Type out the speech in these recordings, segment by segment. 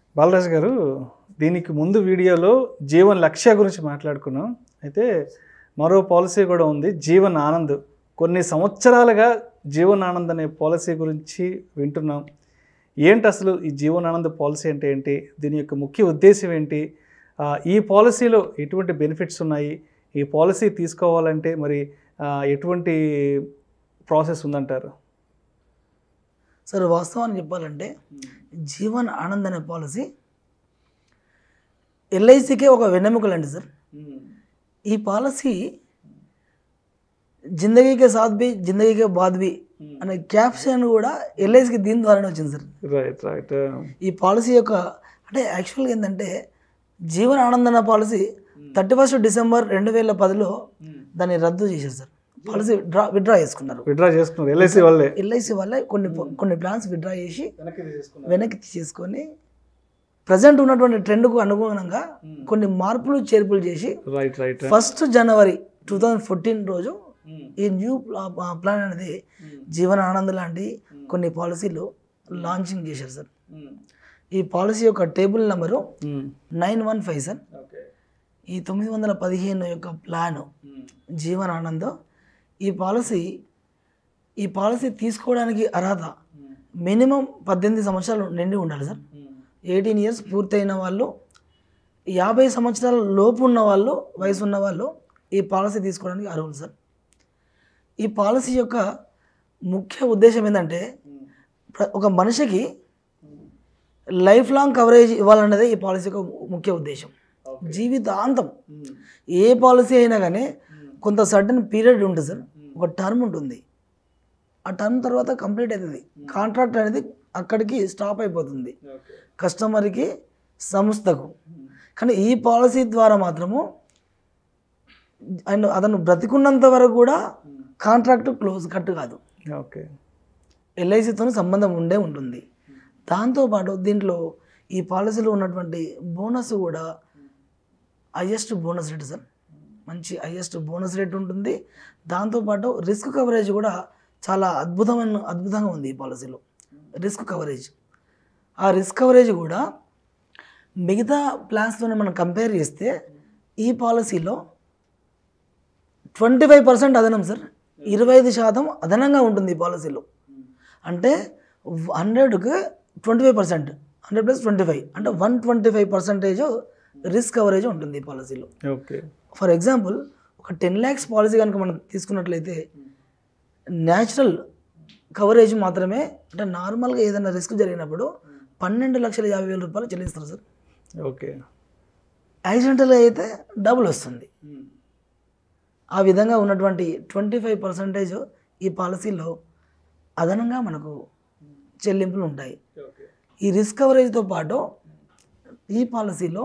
బాలరాజు గారు దీనికి ముందు వీడియోలో జీవన్ లక్ష్య గురించి మాట్లాడుకున్నాం అయితే మరో పాలసీ కూడా ఉంది జీవన్ ఆనంద్ కొన్ని సంవత్సరాలుగా జీవన్ ఆనంద్ అనే పాలసీ గురించి వింటున్నాం ఏంటి అసలు ఈ జీవన్ ఆనంద్ పాలసీ అంటే ఏంటి దీని యొక్క ముఖ్య ఉద్దేశం ఏంటి ఆ, ఈ పాలసీలో ఎటువంటి బెనిఫిట్స్ ఉన్నాయి ఈ పాలసీ తీసుకోవాలంటే మరి ఆ, ఎటువంటి ప్రాసెస్ ఉందంటారు సార్ వాస్తవాన్ని చెప్పాలంటే జీవన్ ఆనంద్ అనే పాలసీ ఎల్ఐసికే ఒక వెన్నెముకలండి సార్ ఈ పాలసీ జిందగీకే సాత్ బి జిందగీకే బాద్ బి అనే క్యాప్షన్ కూడా ఎల్ఐసికి దీని ద్వారానే వచ్చింది సార్ రైట్ రైట్ ఈ పాలసీ యొక్క అంటే యాక్చువల్గా ఏంటంటే జీవన్ ఆనంద్ అన్న పాలసీ థర్టీ ఫస్ట్ డిసెంబర్ రెండు వేల పదిలో దాన్ని రద్దు చేశారు సార్ పాలసీ డ్రా విత్డ్రా చేసుకున్నారు విత్డ్రా చేసుకున్నారు ఎల్ఐసి వాళ్ళే ఎల్ఐసి వల్ల కొన్ని కొన్ని ప్లాన్స్ విత్డ్రా చేసి వెనక్కి తీసేసుకొని ప్రజెంట్ ఉన్నటువంటి ట్రెండ్కు అనుగుణంగా కొన్ని మార్పులు చేర్పులు చేసి right right first January two thousand fourteen రోజు ఈ న్యూ ప్లాన్ అనేది జీవన ఆనంద్ లాంటి కొన్ని పాలసీలు లాంచింగ్ చేశారు సార్ ఈ పాలసీ యొక్క table number nine one five sir ఈ తొమ్మిది వందల పదిహేను యొక్క ప్లాన్ జీవన్ ఆనంద్ ఈ పాలసీ ఈ పాలసీ తీసుకోవడానికి అర్హత మినిమం పద్దెనిమిది సంవత్సరాలు నిండి ఉండాలి సార్ ఎయిటీన్ ఇయర్స్ పూర్తయిన వాళ్ళు యాభై సంవత్సరాల లోపు ఉన్న వాళ్ళు వయసు ఉన్న వాళ్ళు ఈ పాలసీ తీసుకోవడానికి అర్హులు సార్ ఈ పాలసీ యొక్క ముఖ్య ఉద్దేశం ఏంటంటే ప్ర- ఒక మనిషికి లైఫ్ లాంగ్ కవరేజ్ ఇవ్వాలన్నదే ఈ పాలసీ యొక్క ముఖ్య ఉద్దేశం జీవితాంతం ఏ పాలసీ అయినా కానీ కొంత సర్టన్ పీరియడ్ ఉంటుంది సార్ ఒక టర్మ్ ఉంటుంది ఆ టర్మ్ తర్వాత కంప్లీట్ అవుతుంది కాంట్రాక్ట్ అనేది అక్కడికి స్టాప్ అయిపోతుంది కస్టమర్కి సంస్థకు కానీ ఈ పాలసీ ద్వారా మాత్రము అండ్ అతను బ్రతికున్నంత వరకు కూడా కాంట్రాక్ట్ క్లోజ్ కట్ కాదు ఓకే ఎల్ఐసితో సంబంధం ఉండే ఉంటుంది దాంతోపాటు దీంట్లో ఈ పాలసీలో ఉన్నటువంటి బోనస్ కూడా హయ్యెస్ట్ బోనస్ రేట్ సార్ మంచి హయ్యెస్ట్ బోనస్ రేట్ ఉంటుంది దాంతోపాటు రిస్క్ కవరేజ్ కూడా చాలా అద్భుతమైన అద్భుతంగా ఉంది ఈ పాలసీలో రిస్క్ కవరేజ్ ఆ రిస్క్ కవరేజ్ కూడా మిగతా ప్లాన్స్తో మనం కంపేర్ చేస్తే ఈ పాలసీలో ట్వంటీ ఫైవ్ పర్సెంట్ అదనం సార్ ఇరవై ఐదు శాతం అదనంగా ఉంటుంది ఈ పాలసీలో అంటే హండ్రెడ్కి twenty five percent hundred plus twenty five అంటే one twenty five percentage risk coverage ఉంటుంది ఈ పాలసీలో ఓకే ఫర్ ఎగ్జాంపుల్ ఒక టెన్ ల్యాక్స్ పాలసీ కనుక మనం తీసుకున్నట్లయితే న్యాచురల్ కవరేజ్ మాత్రమే అంటే నార్మల్గా ఏదైనా రిస్క్ జరిగినప్పుడు పన్నెండు లక్షల యాభై వేల రూపాయలు చెల్లిస్తారు సార్ ఓకే యాక్సిడెంటల్ అయితే డబుల్ వస్తుంది ఆ విధంగా ఉన్నటువంటి ట్వంటీ ఫైవ్ పర్సెంటేజ్ ఈ పాలసీలో అదనంగా మనకు చెల్లింపులు ఉంటాయి ఈ రిస్క్ కవరేజ్తో పాటు ఈ పాలసీలో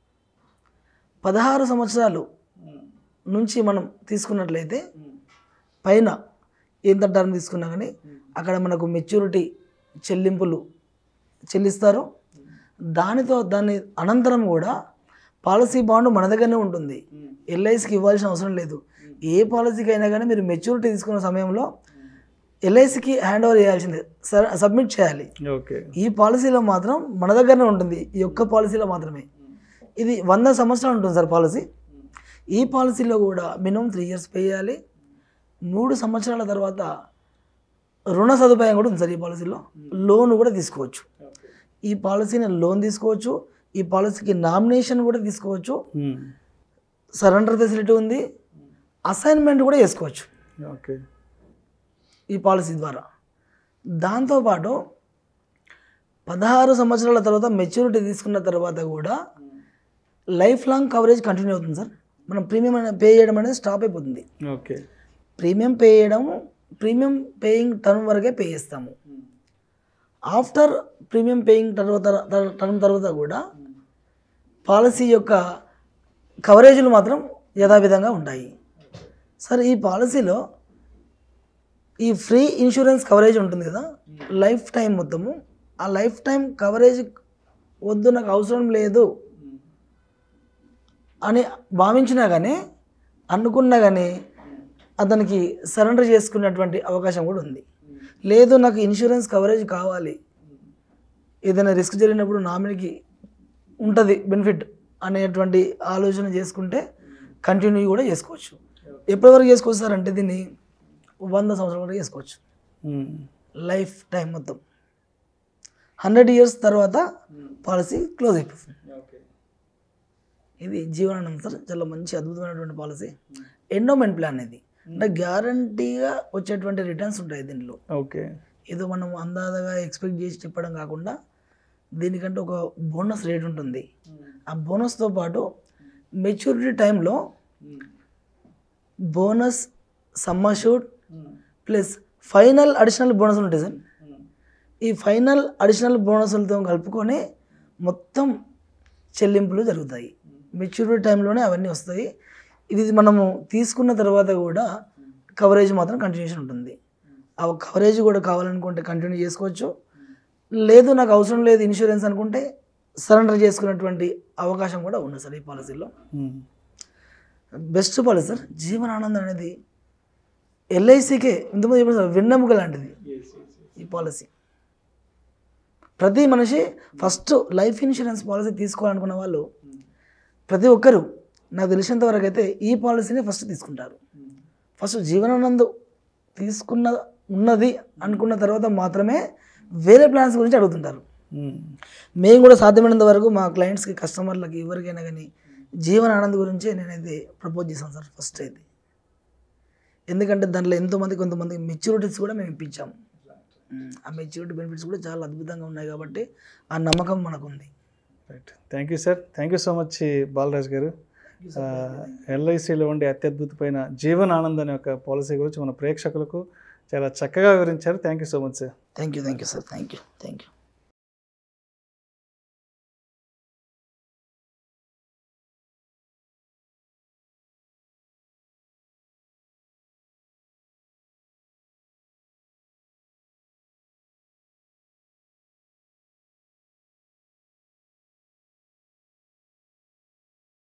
పదహారు సంవత్సరాలు నుంచి మనం తీసుకున్నట్లయితే పైన ఎంత టర్మ్ తీసుకున్నా కానీ అక్కడ మనకు మెచ్యూరిటీ చెల్లింపులు చెల్లిస్తారు దానితో దాని అనంతరం కూడా పాలసీ బాండ్ మన దగ్గరనే ఉంటుంది ఎల్ఐసికి ఇవ్వాల్సిన అవసరం లేదు ఏ పాలసీకి అయినా కానీ మీరు మెచ్యూరిటీ తీసుకున్న సమయంలో ఎల్ఐసికి హ్యాండ్ ఓవర్ చేయాల్సిందే స- సబ్మిట్ చేయాలి ఓకే ఈ పాలసీలో మాత్రం మన దగ్గరనే ఉంటుంది ఈ ఒక్క పాలసీలో మాత్రమే ఇది వంద సంవత్సరాలు ఉంటుంది సార్ పాలసీ ఈ పాలసీలో కూడా మినిమం త్రీ ఇయర్స్ పే చేయాలి మూడు సంవత్సరాల తర్వాత రుణ సదుపాయం కూడా ఉంది సార్ ఈ పాలసీలో లోన్ కూడా తీసుకోవచ్చు ఈ పాలసీని లోన్ తీసుకోవచ్చు ఈ పాలసీకి నామినేషన్ కూడా తీసుకోవచ్చు సరెండర్ ఫెసిలిటీ ఉంది అసైన్మెంట్ కూడా చేసుకోవచ్చు ఓకే ఈ పాలసీ ద్వారా దాంతోపాటు పదహారు సంవత్సరాల తర్వాత మెచ్యూరిటీ తీసుకున్న తర్వాత కూడా లైఫ్ లాంగ్ కవరేజ్ కంటిన్యూ అవుతుంది సార్ మనం ప్రీమియం అనేది పే చేయడం అనేది స్టాప్ అయిపోతుంది ఓకే ప్రీమియం పే చేయడం ప్రీమియం పేయింగ్ టర్మ్ వరకే పే చేస్తాము ఆఫ్టర్ ప్రీమియం పేయింగ్ తర్వాత టర్మ్ తర్వాత కూడా పాలసీ యొక్క కవరేజీలు మాత్రం యథావిధంగా ఉంటాయి సార్ ఈ పాలసీలో ఈ ఫ్రీ ఇన్సూరెన్స్ కవరేజ్ ఉంటుంది కదా లైఫ్ టైం మొత్తము ఆ లైఫ్ టైం కవరేజ్ వద్దు నాకు అవసరం లేదు అని భావించినా కానీ అనుకున్నా కానీ అతనికి సరెండర్ చేసుకునేటువంటి అవకాశం కూడా ఉంది లేదు నాకు ఇన్సూరెన్స్ కవరేజ్ కావాలి ఏదైనా రిస్క్ జరిగినప్పుడు నామినీకి ఉంటుంది బెనిఫిట్ అనేటువంటి ఆలోచన చేసుకుంటే కంటిన్యూ కూడా చేసుకోవచ్చు ఎప్పటి వరకు చేసుకోవచ్చు సార్ అంటే దీన్ని వంద సంవత్సరాల వరకు చేసుకోవచ్చు ఉమ్. లైఫ్ టైం మొత్తం హండ్రెడ్ ఇయర్స్ తర్వాత పాలసీ క్లోజ్ అయిపోతుంది ఇది జీవనానందం సార్ చాలా మంచి అద్భుతమైనటువంటి పాలసీ ఎండోమెంట్ ప్లాన్ ఇది అంటే గ్యారంటీగా వచ్చేటువంటి రిటర్న్స్ ఉంటాయి దీనిలో ఓకే ఏదో మనం అందాదగా ఎక్స్పెక్ట్ చేసి చెప్పడం కాకుండా దీనికంటే ఒక బోనస్ రేట్ ఉంటుంది ఆ బోనస్తో పాటు మెచ్యూరిటీ టైంలో బోనస్ సమ్మర్ ప్లస్ ఫైనల్ అడిషనల్ బోనస్ ఉంటాయి సార్ ఈ ఫైనల్ అడిషనల్ బోనస్లతో కలుపుకొని మొత్తం చెల్లింపులు జరుగుతాయి మెచ్యూరిటీ టైంలోనే అవన్నీ వస్తాయి ఇది మనము తీసుకున్న తర్వాత కూడా కవరేజ్ మాత్రం కంటిన్యూషన్ ఉంటుంది ఆ కవరేజ్ కూడా కావాలనుకుంటే కంటిన్యూ చేసుకోవచ్చు లేదు నాకు అవసరం లేదు ఇన్సూరెన్స్ అనుకుంటే సరెండర్ చేసుకున్నటువంటి అవకాశం కూడా ఉంది సార్ ఈ పాలసీలో ఉమ్. బెస్ట్ పాలసీ సార్ జీవనానందం అనేది ఎల్ఐసికే ఇంతకుముందు చెప్పిన సార్ వెన్నెముక లాంటిది ఈ పాలసీ ప్రతి మనిషి ఫస్ట్ లైఫ్ ఇన్సూరెన్స్ పాలసీ తీసుకోవాలనుకున్న వాళ్ళు ప్రతి ఒక్కరు నాకు తెలిసినంత వరకు అయితే ఈ పాలసీని ఫస్ట్ తీసుకుంటారు ఫస్ట్ జీవనానందం తీసుకున్న ఉన్నది అనుకున్న తర్వాత మాత్రమే వేరే ప్లాన్స్ గురించి అడుగుతుంటారు ఉమ్. మేము కూడా సాధ్యమైనంత వరకు మా క్లయింట్స్కి కస్టమర్లకి ఎవరికైనా కానీ జీవన ఆనంద్ గురించే నేనైతే ప్రపోజ్ చేశాను సార్ ఫస్ట్ అయితే ఎందుకంటే దాంట్లో ఎంతోమంది కొంతమంది మెచ్యూరిటీస్ కూడా మేము ఇప్పించాము ఉమ్, ఆ మెచ్యూరిటీ బెనిఫిట్స్ కూడా చాలా అద్భుతంగా ఉన్నాయి కాబట్టి ఆ నమ్మకం మనకు ఉంది right thank you sir thank you so much Balaraj గారు ఎల్ఐసిలో ఉండే అత్యద్భుతమైన జీవన్ ఆనంద్ అనే ఒక పాలసీ గురించి మన ప్రేక్షకులకు చాలా చక్కగా వివరించారు thank you so much sir thank you thank you sir thank you thank you